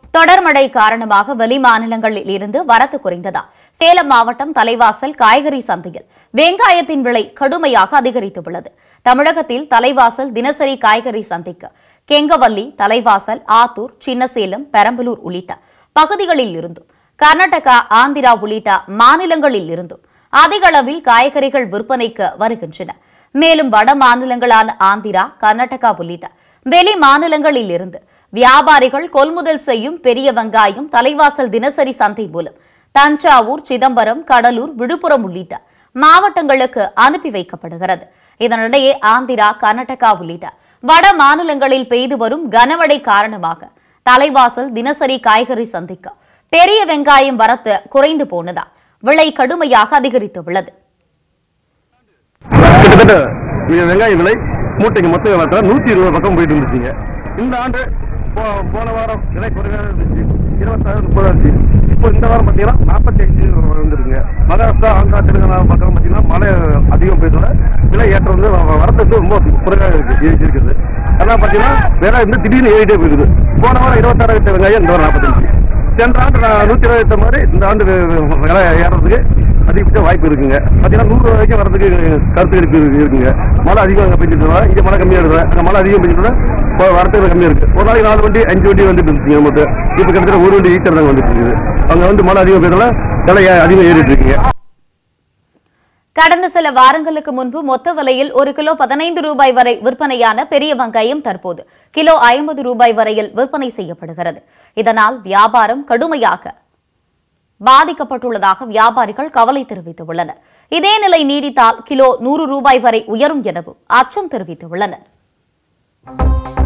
தொடர் மழை காரணமாக வெளி மாநிலங்களில் இருந்து வரத்து குறைந்ததா சேலம் மாவட்டம் தலைவாசல் காய்கறி சந்தையில் வெங்காயத்தின் விலை கடுமையாக அதிகரித்துள்ளது தமிழகத்தில் தலைவாசல் தினசரி காய்கறி சந்தைக்கு கெங்கவல்லி தலைவாசல் ஆத்தூர் சின்னசேலம் பெரம்பலூர் உள்ளிட்ட பகுதிகளில் இருந்தும் கர்நாடகா ஆந்திரா உள்ளிட்ட மாநிலங்களில் இருந்தும் அதிக அளவில் காய்கறிகள் விற்பனைக்கு வருகின்றன மேலும் வட மாநிலங்களான ஆந்திரா கர்நாடகா உள்ளிட்ட வெளி மாநிலங்களில் இருந்து வியாபாரிகள் கொள்முதல் செய்யும் பெரிய வெங்காயம் தலைவாசல் தினசரி சந்தை மூலம் தஞ்சாவூர் சிதம்பரம் கடலூர் விழுப்புரம் உள்ளிட்ட மாவட்டங்களுக்கு அனுப்பி வைக்கப்படுகிறது இதனிடையே ஆந்திரா கர்நாடகா உள்ளிட்ட வட மாநிலங்களில் பெய்து வரும் கனமழை காரணமாக தலைவாசல் தினசரி காய்கறி சந்தைக்கு பெரிய வெங்காயம் வரத்து குறைந்து போனதா விலை கடுமையாக அதிகரித்துள்ளது கிட்டத்தட்ட இங்க வெங்காய விலை மூட்டைக்கு மொத்த விலை நூத்தி இருபது பக்கம் போயிட்டு இருந்துச்சுங்க இந்த ஆண்டு போ- போன வாரம் விலை குறைவாக இருந்துச்சு இருபத்தாயிரம் முப்பதா இருந்துச்சு இப்போ இந்த வாரம் பார்த்தீங்கன்னா நாற்பத்தி அஞ்சு வந்துருக்குங்க மகாராஷ்டிரா ஆந்திரா தெலுங்கானா பக்கம் பார்த்தீங்கன்னா மழை அதிகம் பெய்தோட விலை ஏற்றம் வந்து வ- வரத்து வந்து ரொம்ப குறைவாக இருக்கு இருக்கு- இருக்குது அதான் பார்த்தீங்கன்னா விலை வந்து திடீர்னு ஏறிட்டே போயிருக்குது போன வாரம் இருபத்தாறாயிரத்து வெங்காயம் இந்த வாரம் நாற்பத்தஞ்சு சென்ற ஆண்டு நான் நூத்தி இருபத்தி மாதிரி இந்த ஆண்டு வி- விலை ஏறதுக்கு அதிகபட்ச வாய்ப்பு இருக்குங்க பார்த்தீங்கன்னா நூறு ரூபா வரைக்கும் வரதுக்கு கருத்து இருக்கு இருக்குங்க மழை அதிகம் பெஞ்சிட்டு இங்க மழை கம்மியா இருக்கு அங்க மழை அதிகம் பெஞ்சிட்டு வரத்துக்கு கம்மியா இருக்கு ஒரு நாளைக்கு நாலு வண்டி அஞ்சு வண்டி வந்துட்டு இருந்துச்சு நமக்கு இப்போ கிட்டத்தட்ட ஒரு வண்டி ஈட்டர் தான் வந்துட்டு இருக்குது அங்க வந்து மழை அதிகம் பெய்யறதுனால விலை ஏ- அதிகம் ஏறிட்டு இருக்குங்க கடந்த சில வாரங்களுக்கு முன்பு மொத்த விலையில் ஒரு கிலோ பதினைந்து ரூபாய் வரை விற்பனையான பெரிய வெங்காயம் தற்போது கிலோ ஐம்பது ரூபாய் வரையில் விற்பனை செய்யப்படுகிறது இதனால் வியாபாரம் கடுமையாக பாதிக்கப்பட்டுள்ளதாக வியாபாரிகள் கவலை தெரிவித்துள்ளனர் இதே நிலை நீடித்தால் கிலோ நூறு ரூபாய் வரை உயரும் எனவும் அச்சம் தெரிவித்துள்ளனர்